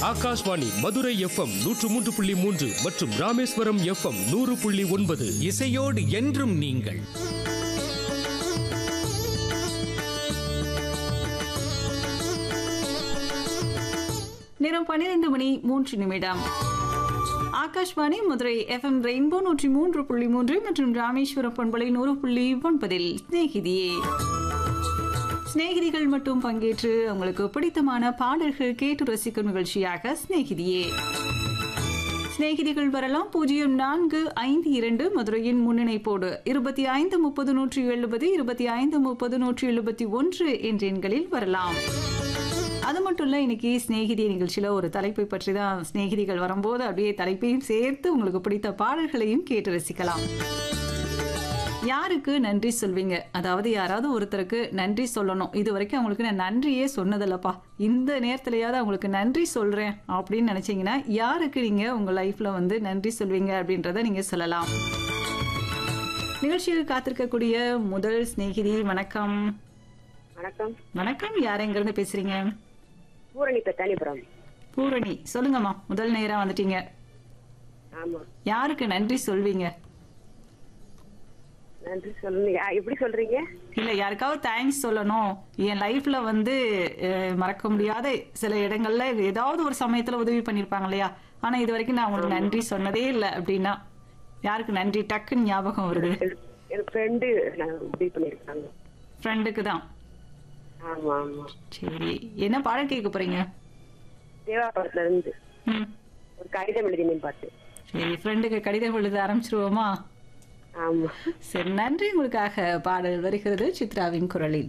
Akashvani Madurai FM நூற்று மூன்று புள்ளி மூன்று மற்றும் ராமேஸ்வரம் எஃப்எம் நூறு புள்ளி ஒன்பது இசையோடு என்றும் நீங்கள் நேரம் பன்னிரண்டு மணி மூன்று நிமிடம் ஆகாஷ்வாணி மதுரை எஃப்எம் ரெயின்போ நூற்றி மூன்று புள்ளி மூன்று மற்றும் ராமேஸ்வரம் பண்பலை நூறு புள்ளி ஒன்பதில் சிநேகிதியே சிநேகிதிகள் மட்டும் பங்கேற்று அவங்களுக்கு பிடித்தமான பாடல்கள் கேட்டு ரசிக்கும் நிகழ்ச்சியாக சிநேகிதியே சிநேகிதிகள் வரலாம் பூஜ்ஜியம் நான்கு ஐந்து இரண்டு மதுரையின் முன்னிணைப்போடு இருபத்தி ஐந்து முப்பது நூற்றி எழுபது இருபத்தி ஐந்து முப்பது நூற்றி எழுபத்தி ஒன்று என்ற எண்களில் வரலாம் அது மட்டும் இல்லை இன்னைக்கு சிநேகிதி நிகழ்ச்சியில் ஒரு தலைப்பை பற்றி தான் சிநேகிதிகள் வரும்போது அப்படியே தலைப்பையும் சேர்த்து உங்களுக்கு பிடித்த பாடல்களையும் கேட்டு ரசிக்கலாம் யாருக்கு நன்றி சொல்வீங்க அதாவது யாராவது ஒருத்தருக்கு நன்றி சொல்லணும் இது வரைக்கும் அவங்களுக்கு நான் நன்றியே சொன்னதில்லப்பா இந்த நேரத்துலயாவது அவங்களுக்கு நன்றி சொல்றேன் அப்படின்னு நினைச்சீங்கன்னா யாருக்கு நீங்க உங்க லைஃப்ல வந்து நன்றி சொல்வீங்க அப்படின்றத நீங்க சொல்லலாம் நிகழ்ச்சியில் காத்திருக்கக்கூடிய முதல் சிநேகிதி வணக்கம் வணக்கம் வணக்கம் யார் எங்கிருந்து பேசுறீங்க பூரணி பெத்தானிபுரம் பூரணி சொல்லுங்கம்மா முதல் நேரம் வந்துட்டீங்க ஆமா யாருக்கு நன்றி சொல்வீங்க நன்றி சொல்லுங்க யா- எப்படி சொல்றீங்க இல்ல யாருக்காவது தேங்க்ஸ் சொல்லணும் என் லைஃப்ல வந்து அஹ், மறக்க முடியாத சில இடங்கள்ல ஏதாவது ஒரு சமயத்துல உதவி பண்ணிருப்பாங்க இல்லையா ஆனா இது வரைக்கும் நான் உங்களுக்கு நன்றி சொன்னதே இல்லை அப்படின்னா யாருக்கு நன்றி டக்குன்னு ஞாபகம் வருது எனக்கு- எனக்கு ஃப்ரெண்டு உதவி பண்ணிருக்காங்க ஃப்ரெண்டுக்கு தான் ஆமா ஆமா சரி என்ன பாடம் கேட்க போறீங்க தேவாபுரத்துல இருந்து ம் ஒரு கடிதம் எழுதினேன் பார்த்து சரி ஃப்ரெண்டுக்கு கடிதம் எழுத ஆரம்பிச்சிருவோமா ஆமா சரி நன்றி உங்களுக்காக பாடல் வருகிறது சித்ராவின் குரலில்